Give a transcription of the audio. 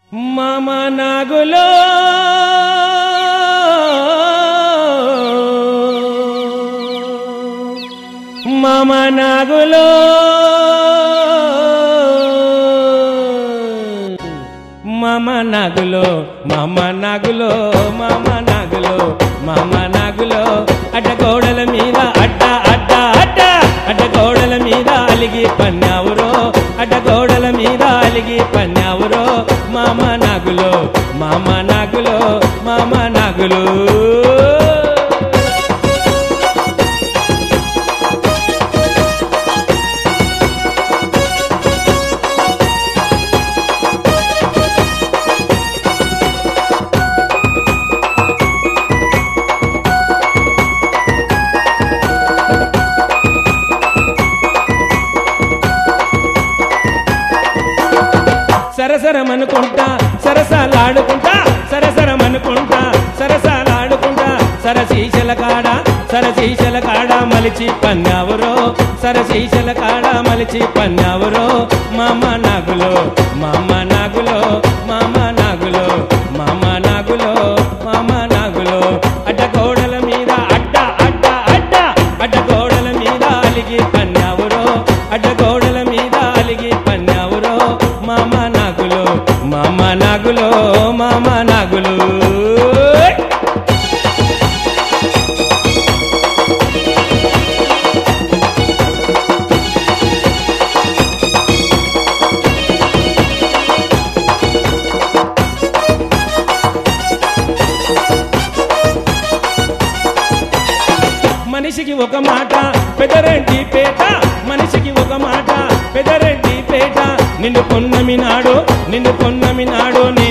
మామ నాగులో మామ నాగులో మామ నాగులో మామ నాగులో మామ నాగులో మామ నాగులో అడ్డ గోడల మీద అడ్డ అడ్డ అడ్డ అడ్డ గోడల మీద అలిగి పన్నావురో అడ్డ గోడల మీద అలిగి పన్నావురో మామ నాగులో మామ నాగులో మామ నాగులో సరసరమనుకుంటా సరసాలాడుకుంటా సరసరమనుకుంటా సరసాలాడుకుంటా సరశీశల కాడ సరశీశల కాడ మలిచి పన్నావురో సరశీశల కాడ మలిచి పన్నావురో మామ నాగులో మామ నాగులో మామ నాగులో మామ నాగులో మామ నాగులో అడ్డ గోడల మీద అడ్డ అడ్డ అడ్డ అడ్డ గోడల మీద అలిగి పన్నావురో అడ్డ గోడల మీద అలిగి పన్నావురో మామ నాగులో మామ నాగులో మామ నాగులు మనిషికి ఒక మాట పెదరెడ్డి పేట మనిషికి ఒక మాట పెదరెడ్డి పేట నిన్ను పొన్నమి నాడు నిన్ను పొన్నమి నాడు నీ